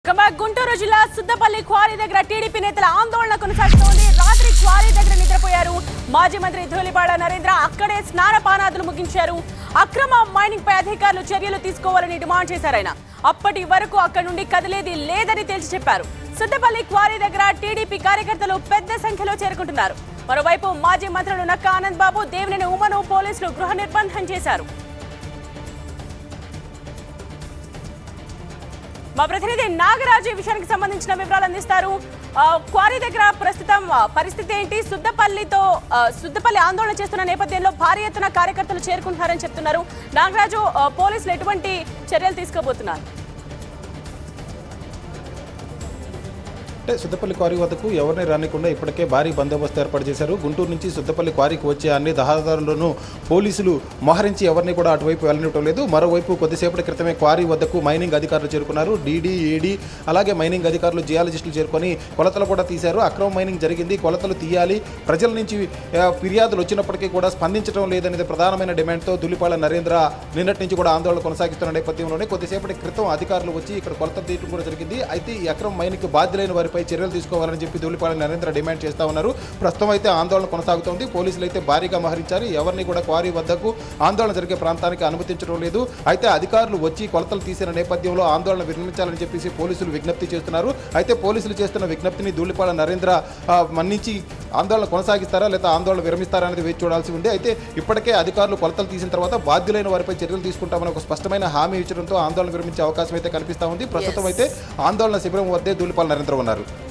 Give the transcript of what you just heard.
కమా గుంటూరు జిల్లా సుద్దపల్లి క్వారీ దగ్గర టీడీపీ నేతల ఆందోళన కొనసాగుతోంది రాత్రి క్వారీ దగ్గర నిద్రపోయారు మాజీ మంత్రి ధూళిపాడ నరేంద్ర అక్కడే స్నానపానాదులు ముగించారు అక్రమ మైనింగ్ పై అధికారులు చర్యలు తీసుకోవాలని డిమాండ్ చేశారు ఆయన అప్పటి వరకు అక్కడి నుండి కదిలేది లేదని తేల్చి చెప్పారు సుద్దపల్లి క్వారీ దగ్గర టీడీపీ కార్యకర్తలు పెద్ద సంఖ్యలో చేరుకుంటున్నారు మరోవైపు మాజీ మంత్రులు నక్క ఆనంద్ బాబు దేవినేని ఉమను పోలీసులు గృహ నిర్బంధం చేశారు మా ప్రతినిధి నాగరాజు ఈ విషయానికి సంబంధించిన వివరాలు అందిస్తారు ఆ, క్వారీ దగ్గర ప్రస్తుతం ఆ, పరిస్థితి ఏంటి సుద్దపల్లితో ఆ, సుద్దపల్లి ఆందోళన చేస్తున్న నేపథ్యంలో భారీ ఎత్తున కార్యకర్తలు చేరుకుంటున్నారని చెప్తున్నారు నాగరాజు ఆ, పోలీసులు ఎటువంటి చర్యలు తీసుకోబోతున్నారు అంటే సుద్దపల్లి క్వారీ వద్దకు ఎవరిని రానికుండా ఇప్పటికే భారీ బందోబస్తు ఏర్పాటు చేశారు గుంటూరు నుంచి సుద్దపల్లి క్వారీకి వచ్చే అన్ని దహాదారులను పోలీసులు మోహరించి ఎవరిని కూడా అటువైపు వెళ్ళనివ్వడం లేదు మరోవైపు కొద్దిసేపటి క్రితమే క్వారీ వద్దకు మైనింగ్ అధికారులు చేరుకున్నారు డీడీ ఏడీ అలాగే మైనింగ్ అధికారులు జియాలజిస్టులు చేరుకొని కొలతలు కూడా తీశారు అక్రమ మైనింగ్ జరిగింది కొలతలు తీయాలి ప్రజల నుంచి ఆ, ఫిర్యాదులు వచ్చినప్పటికీ కూడా స్పందించడం లేదనేది ప్రధానమైన డిమాండ్తో దులిపాల నరేంద్ర నిన్నటి నుంచి కూడా ఆందోళన కొనసాగిస్తున్న నేపథ్యంలోనే కొద్దిసేపటి క్రితం అధికారులు వచ్చి ఇక్కడ కొలతలు తీయడం కూడా జరిగింది అయితే ఈ అక్రమ మైనింగ్ బాధ్యులైన వారిపై చర్యలు తీసుకోవాలని చెప్పి దులిపాల నరేంద్ర డిమాండ్ చేస్తా ఉన్నారు ప్రస్తుతం అయితే ఆందోళన కొనసాగుతోంది పోలీసులు అయితే భారీగా మహరించారు ఎవరిని కూడా క్వారీ వద్దకు ఆందోళన జరిగే ప్రాంతానికి అనుమతించడం లేదు అయితే అధికారులు వచ్చి కొలతలు తీసిన నేపథ్యంలో ఆందోళన విరమించాలని చెప్పేసి పోలీసులు విజ్ఞప్తి చేస్తున్నారు అయితే పోలీసులు చేస్తున్న విజ్ఞప్తిని ధూళిపాల నరేంద్ర ఆ, మన్నించి ఆందోళన కొనసాగిస్తారా లేదా ఆందోళన విరమిస్తారా అనేది వేచి చూడాల్సి ఉంది అయితే ఇప్పటికే అధికారులు కొలతలు తీసిన తర్వాత బాధ్యులైన వారిపై చర్యలు తీసుకుంటామని ఒక స్పష్టమైన హామీ ఇచ్చడంతో ఆందోళన విరమించే అవకాశం అయితే కనిపిస్తా ఉంది ప్రస్తుతం అయితే ఆందోళన శిబిరం వద్దే ధూళిపాల నరేంద్ర ఉన్నారు